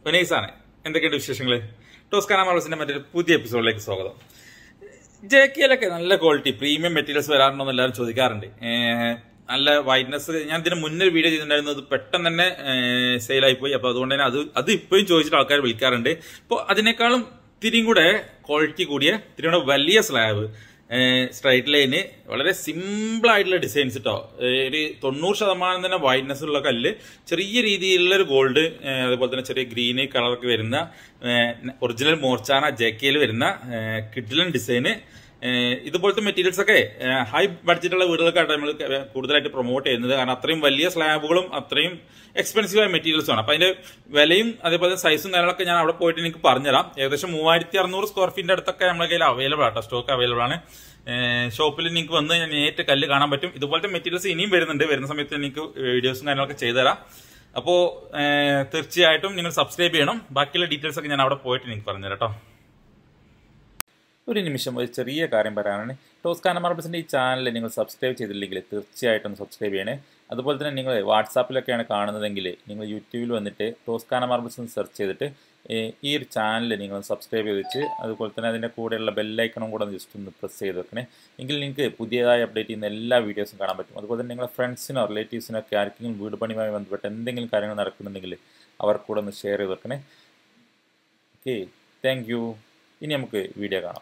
വിനീസാണ് എന്തൊക്കെയുണ്ട് വിശേഷങ്ങൾ ടോസ്കാന മാർവൽസിന്റെ മറ്റൊരു പുതിയ എപ്പിസോഡിലേക്ക് സ്വാഗതം ജെ കെയിലൊക്കെ നല്ല ക്വാളിറ്റി പ്രീമിയം മെറ്റീരിയൽസ് വരാറുണ്ടോ എന്ന് എല്ലാവരും ചോദിക്കാറുണ്ട് ഏഹ് നല്ല വൈറ്റ്നസ് ഞാൻ ഇതിന് മുന്നേ ഒരു വീഡിയോ ചെയ്തിട്ടുണ്ടായിരുന്നു അത് പെട്ടെന്ന് തന്നെ സെയിലായി പോയി അപ്പോൾ അതുകൊണ്ട് തന്നെ അത് അത് ഇപ്പോഴും ചോദിച്ചിട്ട് ആൾക്കാർ വിളിക്കാറുണ്ട് അപ്പോൾ അതിനേക്കാളും തിരിയും കൂടെ ക്വാളിറ്റി കൂടിയ തിരിയും കൂടെ വലിയ സ്ലാബ് സ്ട്രൈറ്റ് ലൈന് വളരെ സിമ്പിൾ ആയിട്ടുള്ള ഡിസൈൻസ് കേട്ടോ ഒരു തൊണ്ണൂറ് ശതമാനം തന്നെ വൈറ്റ്നസ് ഉള്ള കല്ല് ചെറിയ രീതിയിലുള്ള ഒരു ഗോൾഡ് അതുപോലെ തന്നെ ചെറിയ ഗ്രീന് കളറൊക്കെ വരുന്ന ഒറിജിനൽ മോർച്ചാന ജെക്കയിൽ വരുന്ന കിഡിലൻ ഡിസൈന് ഇതുപോലത്തെ മെറ്റീരിയൽസ് ഒക്കെ ഹൈ ബഡ്ജറ്റുള്ള വീടുകൾക്കായിട്ട് നമ്മൾ കൂടുതലായിട്ട് പ്രൊമോട്ട് ചെയ്യുന്നത് കാരണം അത്രയും വലിയ സ്ലാബുകളും അത്രയും എക്സ്പെൻസീവ് ആയ മെറ്റീരിയൽസും ആണ് അപ്പൊ അതിന്റെ വിലയും അതേപോലെ സൈസും കാര്യങ്ങളൊക്കെ ഞാൻ അവിടെ പോയിട്ട് എനിക്ക് പറഞ്ഞുതരാം ഏകദേശം മൂവായിരത്തി അറുന്നൂറ് സ്ക്വയർ ഫീറ്റിന്റെ അടുത്തൊക്കെ നമ്മുടെ കയ്യിൽ അവൈലബിൾ ആട്ടോ സ്റ്റോക്ക് അവൈലബിൾ ആണ് ഷോപ്പിൽ നിങ്ങൾക്ക് വന്ന് ഞാൻ നേരിട്ട് കല്ല് കാണാൻ പറ്റും ഇതുപോലത്തെ മെറ്റീരിയൽസ് ഇനിയും വരുന്നുണ്ട് വരുന്ന സമയത്ത് എനിക്ക് വീഡിയോസും കാര്യങ്ങളൊക്കെ ചെയ്തുതരാം അപ്പോൾ തീർച്ചയായിട്ടും നിങ്ങൾ സബ്സ്ക്രൈബ് ചെയ്യണം ബാക്കിയുള്ള ഡീറ്റെയിൽസ് ഒക്കെ ഞാൻ അവിടെ പോയിട്ട് നിങ്ങൾക്ക് പറഞ്ഞുതരാം കേട്ടോ ഒരു നിമിഷം ഒരു ചെറിയ കാര്യം പറയാനാണ് ടോസ്കാന മാർബിൾസിൻ്റെ ഈ ചാനൽ നിങ്ങൾ സബ്സ്ക്രൈബ് ചെയ്തില്ലെങ്കിൽ തീർച്ചയായിട്ടും സബ്സ്ക്രൈബ് ചെയ്യണേ അതുപോലെ തന്നെ നിങ്ങൾ വാട്സാപ്പിലൊക്കെയാണ് കാണുന്നതെങ്കിൽ നിങ്ങൾ യൂട്യൂബിൽ വന്നിട്ട് ടോസ്കാന മാർബിൾസ് എന്ന് സെർച്ച് ചെയ്തിട്ട് ഈ ഒരു ചാനൽ നിങ്ങൾ സബ്സ്ക്രൈബ് ചെയ്ത് വെച്ച് അതുപോലെ തന്നെ അതിൻ്റെ കൂടെയുള്ള ബെല്ലൈക്കണും കൂടെ ജസ്റ്റ് ഒന്ന് പ്രസ് ചെയ്ത് വെക്കണേ എങ്കിൽ നിങ്ങൾക്ക് പുതിയതായി അപ്ഡേറ്റ് ചെയ്യുന്ന എല്ലാ വീഡിയോസും കാണാൻ പറ്റും അതുപോലെ തന്നെ നിങ്ങളുടെ ഫ്രണ്ട്സിനോ റിലേറ്റീവ്സിനോ ഒക്കെ ആർക്കെങ്കിലും വീട് പണിയുമായി ബന്ധപ്പെട്ട് എന്തെങ്കിലും കാര്യങ്ങൾ നടക്കുന്നുണ്ടെങ്കിൽ അവർക്ക് കൂടെ ഒന്ന് ഷെയർ ചെയ്ത് വെക്കണേ ഓക്കെ താങ്ക് യു ഇനി നമുക്ക് വീഡിയോ കാണാം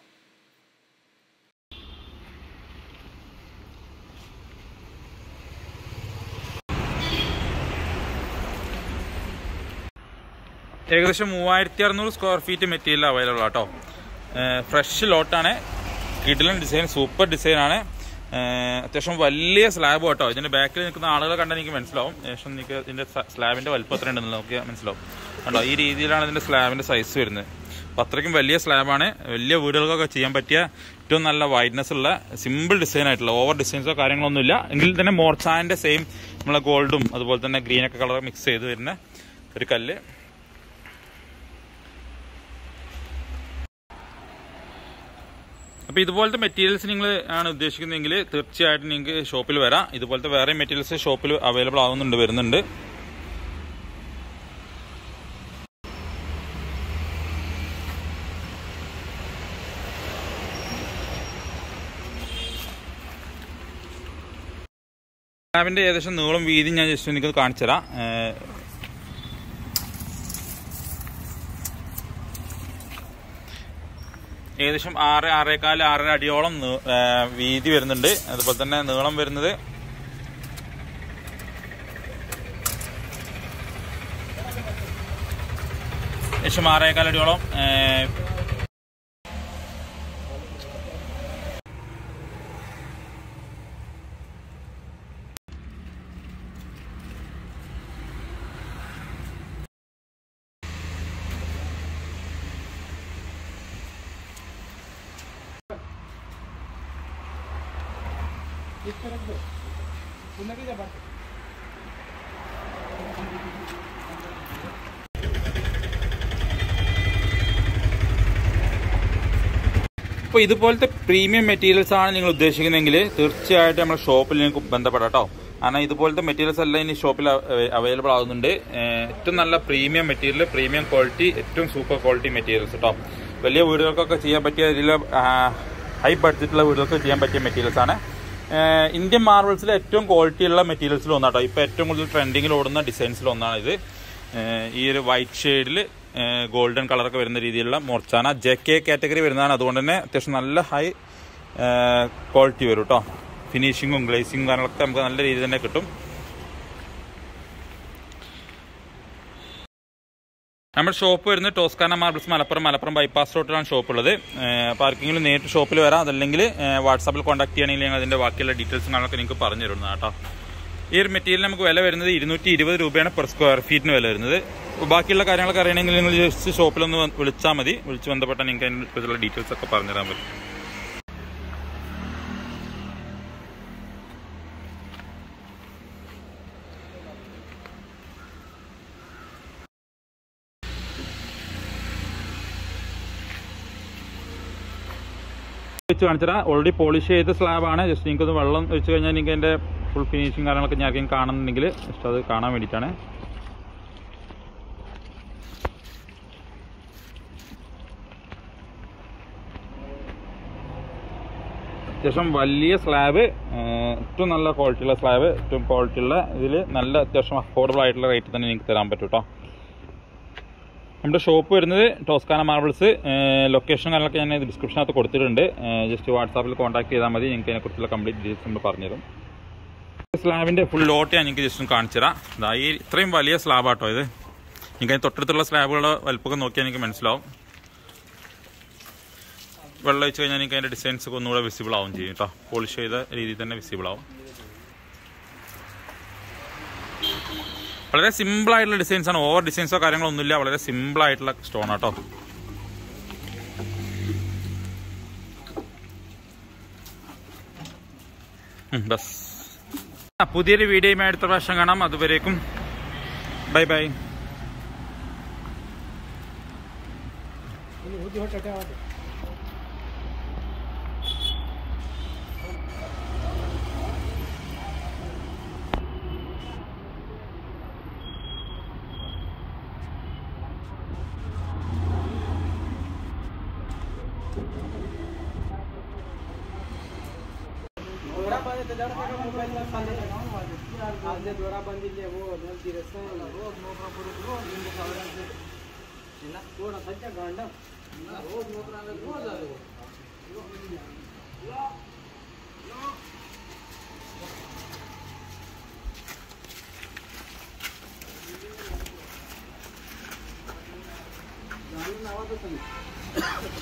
ഏകദേശം മൂവായിരത്തി അറുന്നൂറ് സ്ക്വയർ ഫീറ്റ് മെറ്റീരിയൽ അവൈലബിൾ ആട്ടോ ഫ്രഷ് ലോട്ടാണ് കിഡിലൻ ഡിസൈൻ സൂപ്പർ ഡിസൈനാണ് അത്യാവശ്യം വലിയ സ്ലാബ് കേട്ടോ ഇതിന്റെ ബാക്കിൽ നിൽക്കുന്ന ആളുകളെ കണ്ടാൽ എനിക്ക് മനസ്സിലാവും ശേഷം നിങ്ങൾക്ക് ഇതിന്റെ സ്ലാബിന്റെ വലുപ്പം എത്ര ഉണ്ടെന്ന് നോക്കിയാൽ മനസ്സിലാവും കണ്ടോ ഈ രീതിയിലാണ് ഇതിന്റെ സ്ലാബിന്റെ സൈസ് വരുന്നത് അപ്പം അത്രയ്ക്കും വലിയ സ്ലാബാണ് വലിയ വീടുകൾക്കൊക്കെ ചെയ്യാൻ പറ്റിയ ഏറ്റവും നല്ല വൈറ്റ്നസ് ഉള്ള സിമ്പിൾ ഡിസൈൻ ആയിട്ടുള്ള ഓവർ ഡിസൈൻസോ കാര്യങ്ങളൊന്നുമില്ല എങ്കിൽ തന്നെ മോർച്ചാൻ്റെ സെയിം നമ്മളെ ഗോൾഡും അതുപോലെ തന്നെ ഗ്രീനൊക്കെ കളർ മിക്സ് ചെയ്ത് വരുന്ന ഒരു കല്ല് അപ്പോൾ ഇതുപോലത്തെ മെറ്റീരിയൽസ് നിങ്ങൾ ആണ് ഉദ്ദേശിക്കുന്നതെങ്കിൽ തീർച്ചയായിട്ടും നിങ്ങൾക്ക് ഷോപ്പിൽ വരാം ഇതുപോലത്തെ വേറെ മെറ്റീരിയൽസ് ഷോപ്പിൽ അവൈലബിൾ ആവുന്നുണ്ട് വരുന്നുണ്ട് സ്ലാബിന്റെ ഏകദേശം നീളം വീതി ഞാൻ ജസ്റ്റ് എനിക്ക് കാണിച്ചു തരാം ഏകദേശം ആറ് ആറേക്കാല് ആറര അടിയോളം വീതി വരുന്നുണ്ട് അതുപോലെ തന്നെ നീളം വരുന്നത് ഏകദേശം ആറേക്കാൽ അടിയോളം അപ്പോൾ ഇതുപോലത്തെ പ്രീമിയം മെറ്റീരിയൽസ് ആണ് നിങ്ങൾ ഉദ്ദേശിക്കുന്നതെങ്കിൽ തീർച്ചയായിട്ടും നമ്മുടെ ഷോപ്പിൽ നിങ്ങൾക്ക് ബന്ധപ്പെടാം കേട്ടോ കാരണം ഇതുപോലത്തെ മെറ്റീരിയൽസ് എല്ലാം ഇനി ഷോപ്പിൽ അവൈലബിൾ ആകുന്നുണ്ട് ഏറ്റവും നല്ല പ്രീമിയം മെറ്റീരിയൽ പ്രീമിയം ക്വാളിറ്റി ഏറ്റവും സൂപ്പർ ക്വാളിറ്റി മെറ്റീരിയൽസ് കേട്ടോ വലിയ വീടുകൾക്കൊക്കെ ചെയ്യാൻ പറ്റിയ ഇതിൽ ഹൈ ബഡ്ജറ്റുള്ള വീടുകൾക്ക് ചെയ്യാൻ പറ്റിയ മെറ്റീരിയൽസ് ആണ് ഇന്ത്യൻ മാർബിൾസിലെ ഏറ്റവും ക്വാളിറ്റി ഉള്ള മെറ്റീരിയൽസിൽ ഒന്നാട്ടോ ഇപ്പോൾ ഏറ്റവും കൂടുതൽ ട്രെൻഡിങ്ങിൽ ഓടുന്ന ഡിസൈൻസിൽ ഒന്നാണ് ഇത് ഈ ഒരു വൈറ്റ് ഷെയ്ഡിൽ ഗോൾഡൻ കളറൊക്കെ വരുന്ന രീതിയിലുള്ള മൊർച്ചാന ജെ കെ കാറ്റഗറി വരുന്നതാണ് അതുകൊണ്ട് തന്നെ അത്യാവശ്യം നല്ല ഹൈ ക്വാളിറ്റി വരും കേട്ടോ ഫിനിഷിങ്ങും ഗ്ലേസിങ്ങും കാര്യങ്ങളൊക്കെ നമുക്ക് നല്ല രീതിയിൽ തന്നെ കിട്ടും നമ്മുടെ ഷോപ്പ് വരുന്നത് Toscana marbles Malappuram Malappuram bypass റോഡിലാണ് ഷോപ്പ് ഉള്ളത് അപ്പോൾ ആർക്കെങ്കിലും നേരിട്ട് ഷോപ്പിൽ വരാം അതല്ലെങ്കിൽ വാട്സാപ്പിൽ കോൺടാക്ട് ചെയ്യണമെങ്കിൽ ഞങ്ങൾ അതിൻ്റെ ബാക്കിയുള്ള ഡീറ്റെയിൽസ് കാണൊക്കെ നിങ്ങൾക്ക് പറഞ്ഞു തരുന്നത് കേട്ടോ ഈ ഒരു മെറ്റീരിയൽ നമുക്ക് വില വരുന്നത് ഇരുന്നൂറ്റി ഇരുപത് രൂപയാണ് പെർ സ്ക്വയർ ഫീറ്റിന് വില വരുന്നത് അപ്പോൾ ബാക്കിയുള്ള കാര്യങ്ങളൊക്കെ അറിയണമെങ്കിൽ നിങ്ങൾ ജസ്റ്റ് ഷോപ്പിലൊന്ന് വിളിച്ചാൽ മതി വിളിച്ച് ബന്ധപ്പെട്ടാൽ നിങ്ങൾക്ക് അതിനെക്കുറിച്ചുള്ള ഡീറ്റെയിൽസ് ഒക്കെ പറഞ്ഞു തരാൻ പറ്റും വെച്ച് കാണിച്ചാൽ ഓൾറെഡി പോളിഷ് ചെയ്ത സ്ലാബാണ് ജസ്റ്റ് നിങ്ങൾക്കൊന്ന് വെള്ളം വെച്ച് കഴിഞ്ഞാൽ നിങ്ങൾക്ക് അതിൻ്റെ ഫുൾ ഫിനിഷിങ് കാര്യങ്ങളൊക്കെ ഞാൻ ആർക്കെങ്കിലും കാണുന്നുണ്ടെങ്കിൽ ജസ്റ്റ് അത് കാണാൻ വേണ്ടിയിട്ടാണ് അത്യാവശ്യം വലിയ സ്ലാബ് ഏറ്റവും നല്ല ക്വാളിറ്റിയുള്ള സ്ലാബ് ഏറ്റവും ക്വാളിറ്റിയുള്ള ഇതിൽ നല്ല അത്യാവശ്യം അഫോർഡബിൾ ആയിട്ടുള്ള റേറ്റ് തന്നെ നിങ്ങൾക്ക് തരാൻ പറ്റും കേട്ടോ നമ്മുടെ ഷോപ്പ് വരുന്നത് ടോസ്കാന മാർബിൾസ് ലൊക്കേഷൻ കാര്യങ്ങളൊക്കെ ഞാൻ ഡിസ്ക്രിപ്ഷനകത്ത് കൊടുത്തിട്ടുണ്ട് ജസ്റ്റ് വാട്സാപ്പിൽ കോൺടാക്ട് ചെയ്താൽ മതി നിങ്ങൾക്ക് അതിനെക്കുറിച്ചുള്ള കംപ്ലീറ്റ് ഡീറ്റെയിൽസ് നമ്മൾ പറഞ്ഞുതരും സ്ലാബിൻ്റെ ഫുൾ ലോട്ട് ഞാൻ നിങ്ങൾക്ക് ജസ്റ്റ് ഒന്ന് കാണിച്ചു തരാം ഇതാ ഈ ഇത്രയും വലിയ സ്ലാബാട്ടോ ഇത് നിങ്ങൾക്ക് അതിന് തൊട്ടടുത്തുള്ള സ്ലാബുകളുടെ വലുപ്പമൊക്കെ നോക്കിയാൽ എനിക്ക് മനസ്സിലാവും വെള്ളം ഒഴിച്ച് കഴിഞ്ഞാൽ നിങ്ങൾക്ക് അതിൻ്റെ ഡിസൈൻസ് ഒക്കെ ഒന്നുകൂടെ വിസിബിൾ ആവും ചെയ്യും കേട്ടോ പോളിഷ് ചെയ്ത രീതിയിൽ തന്നെ വിസിബിൾ ആവും വളരെ സിമ്പിൾ ആയിട്ടുള്ള ഡിസൈൻസ് ആണ് ഓവർ ഡിസൈൻസോ കാര്യങ്ങളോ ഒന്നുമില്ല വളരെ സിമ്പിൾ ആയിട്ടുള്ള സ്റ്റോൺ ആട്ടോ ഉം, ബസ് ആ, പുതിയൊരു വീഡിയോയുമായി അടുത്ത പ്രാവശ്യം കാണാം അതുവരേക്കും ബൈ ബൈ दोरा बांधे तो जरा का मोबाइल में बांधे आज जे दोरा बांधी ले वो नल दी रसे वो नोकरा पुरु वो इंदे सावरा से चिना पूरा सज्जा गांडा रोज नोकरा में रोज आ वो गाड़ी में आवा तो सही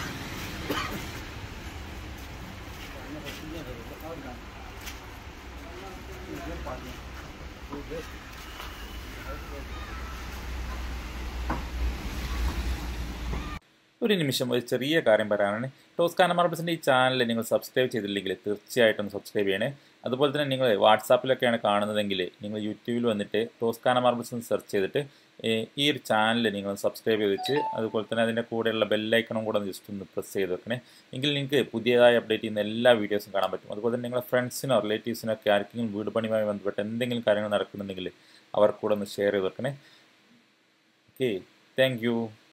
ഒരു നിമിഷം ഒരു ചെറിയ കാര്യം പറയാനാണ് ടോസ്കാന മാർബിൾസിൻ്റെ ഈ ചാനൽ നിങ്ങൾ സബ്സ്ക്രൈബ് ചെയ്തില്ലെങ്കിൽ തീർച്ചയായിട്ടും സബ്സ്ക്രൈബ് ചെയ്യണേ അതുപോലെ തന്നെ നിങ്ങൾ വാട്സാപ്പിലൊക്കെയാണ് കാണുന്നതെങ്കിൽ നിങ്ങൾ യൂട്യൂബിൽ വന്നിട്ട് ടോസ്കാന മാർബിൾസ് എന്ന് സെർച്ച് ചെയ്തിട്ട് ഏഹ്, ഈ ഒരു ചാനൽ നിങ്ങൾ സബ്സ്ക്രൈബ് ചെയ്ത് വെച്ച് അതുപോലെ തന്നെ അതിൻ്റെ കൂടെയുള്ള ബെല്ലൈക്കണും കൂടെ ജസ്റ്റ് ഒന്ന് പ്രസ് ചെയ്ത് വെക്കണേ എങ്കിൽ നിങ്ങൾക്ക് പുതിയതായി അപ്ഡേറ്റ് ചെയ്യുന്ന എല്ലാ വീഡിയോസും കാണാൻ പറ്റും അതുപോലെ തന്നെ നിങ്ങളുടെ ഫ്രണ്ട്സിനോ റിലേറ്റീവ്സിനോ ഒക്കെ ആർക്കെങ്കിലും വീട് പണിയുമായി ബന്ധപ്പെട്ട് എന്തെങ്കിലും കാര്യങ്ങൾ നടക്കുന്നുണ്ടെങ്കിൽ അവർ കൂടെ ഒന്ന് ഷെയർ ചെയ്ത് വെക്കണേ ഓക്കെ താങ്ക്